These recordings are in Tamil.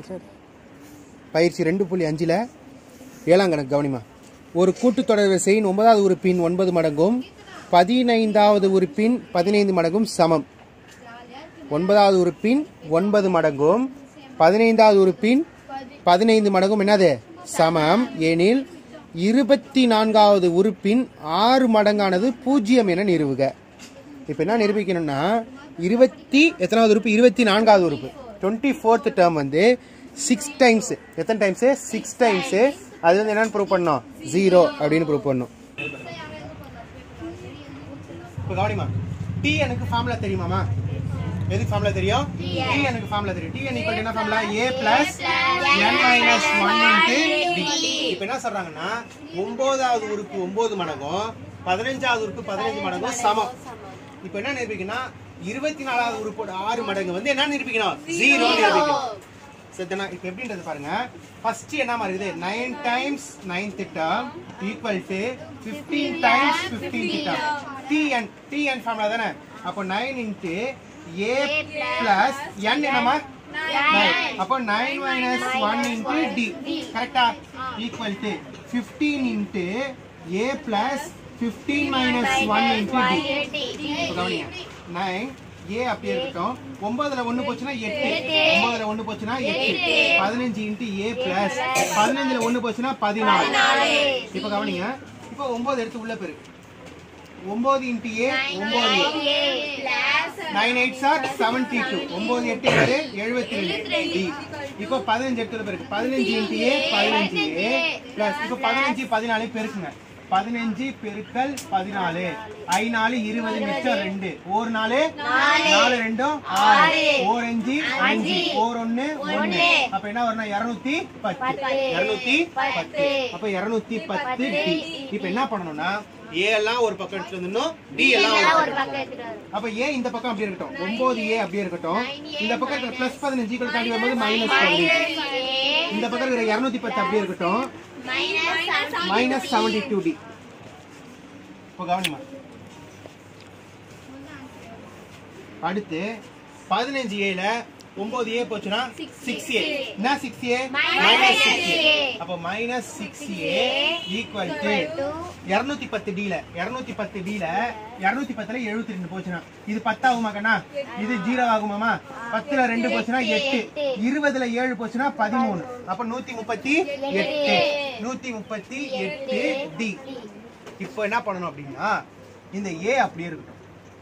பயிற்சி ரெண்டு புள்ளி அஞ்சில் ஏழாம் கணக்கு கவனிமா ஒரு கூட்டுத்தொடர் வரிசையின் ஒன்பதாவது உறுப்பின் ஒன்பது மடங்கும் பதினைந்தாவது உறுப்பின் பதினைந்து மடங்கும் சமம் ஒன்பதாவது உறுப்பின் ஒன்பது மடங்கும் பதினைந்தாவது உறுப்பின் பதினைந்து மடங்கும் என்னது சமம் எனில் இருபத்தி நான்காவது உறுப்பின் ஆறு மடங்கானது பூஜ்ஜியம் என நிறுவுக இப்போ என்ன நிரூபிக்கணும்னா இருபத்தி எத்தனாவது உறுப்பு இருபத்தி நான்காவது உறுப்பு டுவெண்ட்டி ஃபோர்த் டேர்ம் வந்து சிக்ஸ் டைம்ஸ் எத்தனை டைம்ஸு சிக்ஸ் டைம்ஸு அது வந்து என்னன்னு ப்ரூவ் பண்ணோம் ஜீரோ அப்படின்னு ப்ரூவ் பண்ணோம் இப்போ கவனிமா டி எனக்கு ஃபார்முலா தெரியுமாமா எதுக்கு ஃபார்முலா தெரியும் டி எனக்கு ஃபார்முலா தெரியும் டி ஈக்குவல் என்ன formula A plus N minus one into D இப்போ என்ன சொல்றாங்கன்னா ஒன்பதாவது உறுப்பு ஒன்பது மடங்கும் பதினஞ்சாவது உறுப்பு பதினஞ்சு மடங்கும் சமம் இப்போ என்ன நிரூபிக்கணும் இருபத்தி நாலாவது உறுப்போட ஆறு மடங்கு வந்து என்ன நிரூபிக்கணும் ஜீரோ நிரூபிக்கணும் சரிதானா இப்போ எப்படின்றது பாருங்க ஃபர்ஸ்ட் என்ன மாதிரி இருக்குது நைன் டைம்ஸ் நைன் திட்டம் equal to fifteen times fifteen திட்டம் டிஎன் டிஎன் ஃபார்முலா தானே அப்போ nine into A plus N என்னமா நைன் அப்போ nine minus one into D கரெக்டா equal to fifteen into A plus fifteen minus one into D இப்போ கவனிங்க நைன் ஏ அப்படியே இருக்கட்டும் ஒன்பதுல ஒண்ணு போச்சுன்னா எட்டு ஒன்பதுல ஒண்ணு போச்சுன்னா எட்டு பதினஞ்சு இன்ட்டு ஏ பிளஸ் பதினஞ்சுல ஒண்ணு போச்சுன்னா பதினாலு இப்ப கவனிங்க இப்ப ஒன்பது எடுத்து உள்ள பெரு ஒன்பது இன்ட்டு ஏ ஒன்பது nine eight sir seventy two ஒன்பது எட்டு ஏழு எழுபத்தி ரெண்டு டி இப்போ பதினஞ்சு எடுத்து பெருக்கு பதினஞ்சு இன்ட்டு ஏ பதினஞ்சு ஏ பிளஸ் இப்போ பதினஞ்சு பதினாலு பெருக்குங்க பதினஞ்சு பெருக்கல் பதினாலு ஐ நாலு இருபது மிச்சம் ரெண்டு ஒரு நாலு நாலு ரெண்டும் ஆறு ஓர் அஞ்சு அஞ்சு ஓர் ஒண்ணு ஒண்ணு அப்ப என்ன வரணும் இருநூத்தி பத்து இருநூத்தி பத்து அப்ப இருநூத்தி பத்து டி இப்ப என்ன பண்ணணும்னா ஏ எல்லாம் ஒரு பக்கம் எடுத்துட்டு வந்துடணும் டி எல்லாம் ஒரு பக்கம் அப்ப ஏ இந்த பக்கம் அப்படியே இருக்கட்டும் ஒன்பது ஏ அப்படியே இருக்கட்டும் இந்த பக்கம் இருக்கிற பிளஸ் பதினஞ்சு ஈக்குவல் தாண்டி வரும்போது மைனஸ் பதினஞ்சு இந்த பக்கம் இருக்கிற இருநூத்தி பத்து அப்படியே இருக்கட்டும் மைனஸ் செவன்டி டூ டி இப்போ கவனிமா அடுத்து பதினஞ்சு ஏல ஒன்பது ஏ போச்சுன்னா சிக்ஸ் ஏ என்ன six A minus six A அப்போ minus six A equal to இருநூத்தி பத்து டில இருநூத்தி பத்து டில இருநூத்தி பத்துல எழுபத்தி ரெண்டு போச்சுன்னா இது பத்தாகுமா கண்ணா இது ஜீரோ ஆகுமாமா பத்துல ரெண்டு போச்சுன்னா எட்டு இருபதுல ஏழு போச்சுன்னா பதிமூணு அப்ப நூத்தி முப்பத்தி எட்டு நூத்தி முப்பத்தி எட்டு டி இப்போ என்ன பண்ணணும் அப்படின்னா இந்த ஏ அப்படியே இருக்கட்டும்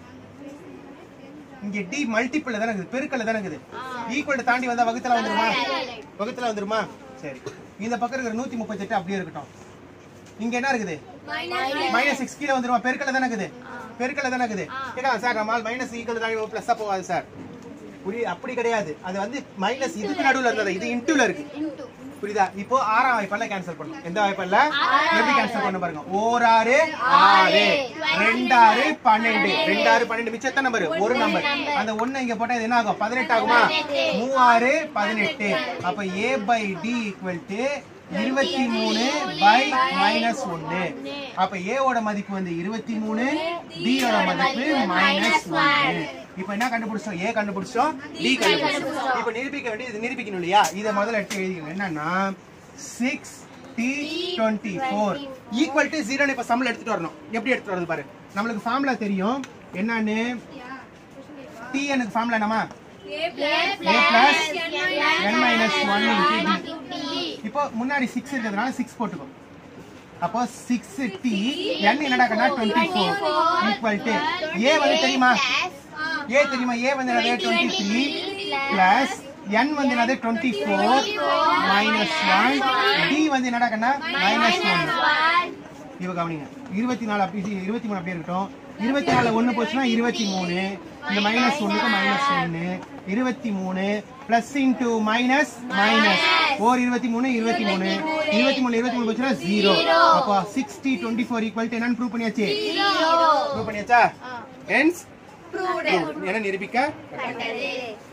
இங்க டி மல்டிபிள் தானே இருக்குது பெருக்கல்ல தானே இருக்குது ஈக்குவல் தாண்டி வந்தா வகுத்துல வந்துருமா வகுத்துல வந்துருமா சரி இந்த பக்கம் இருக்கிற நூத்தி முப்பத்தி எட்டு அப்படியே இருக்கட்டும் இங்க என்ன இருக்குது மைனஸ் சிக்ஸ் கீழே வந்துருமா பெருக்கல்ல தானே இருக்குது பெருக்கல்ல தானே இருக்குது கேட்டா சார் நம்மால் மைனஸ் ஈக்குவல் தாண்டி பிளஸ் போகாது சார் புரியுது அப்படி கிடையாது அது வந்து மைனஸ் இதுக்கு நடுவுல இருந்தது இது இன்டூல இருக்கு புரியுதா இப்போ ஆறாம் வாய்ப்பால கேன்சல் பண்ணும் எந்த வாய்ப்பால எப்படி கேன்சல் பண்ண பாருங்க ஓர் ஆறு ஆறு ரெண்டாறு பன்னெண்டு ரெண்டாறு பன்னெண்டு மிச்சம் எத்தனை நம்பர் ஒரு நம்பர் அந்த ஒண்ணு இங்க போட்டா இது என்ன ஆகும் பதினெட்டு ஆகுமா மூவாறு பதினெட்டு அப்ப A by D equal to இருபத்தி மூணு பை மைனஸ் ஒன்னு அப்ப ஏ ஓட மதிப்பு வந்து இருபத்தி மூணு டி ஓட மதிப்பு மைனஸ் ஒன்னு இப்ப என்ன கண்டுபிடிச்சோம் ஏ கண்டுபிடிச்சோம் டி கண்டுபிடிச்சோம் இப்ப நிரூபிக்க வேண்டியது நிரூபிக்கணும் இல்லையா இதை முதல்ல எடுத்து எழுதிக்கணும் என்னன்னா six D twenty four equal to ஜீரோன்னு இப்ப சம்ல எடுத்துட்டு வரணும் எப்படி எடுத்துட்டு வரது பாரு நம்மளுக்கு ஃபார்முலா தெரியும் என்னன்னு டி எனக்கு ஃபார்முலா என்னமா A plus N minus one into D இப்போ முன்னாடி சிக்ஸ் இருக்கிறதுனால சிக்ஸ் போட்டுக்கோ அப்போ சிக்ஸ் டி என் என்னடா கண்ணா twenty four equal to A வந்து தெரியுமா ஏ தெரியுமா ஏ வந்து என்னது டுவெண்ட்டி த்ரீ பிளஸ் என் வந்து என்னது twenty four minus one D வந்து என்னடா கண்ணா மைனஸ் ஒன் இப்போ கவனிங்க இருபத்தி நாலு அப்படி இது இருபத்தி மூணு அப்படியே இருக்கட்டும் இருபத்தி நாலு ஒன்று போச்சுன்னா இருபத்தி மூணு இந்த மைனஸ் ஒன்றுக்கு மைனஸ் ஒன்று இருபத்தி மூணு பிளஸ் இன்டூ மைனஸ் மைனஸ் ஓர் இருபத்தி மூணு இருபத்தி மூணு இருபத்தி மூணு இருபத்தி மூணு போச்சுன்னா ஜீரோ அப்போ sixty twenty four equal to என்னன்னு ப்ரூவ் பண்ணியாச்சு ப்ரூவ் பண்ணியாச்சா ஹென்ஸ் என்ன நிரூபிக்க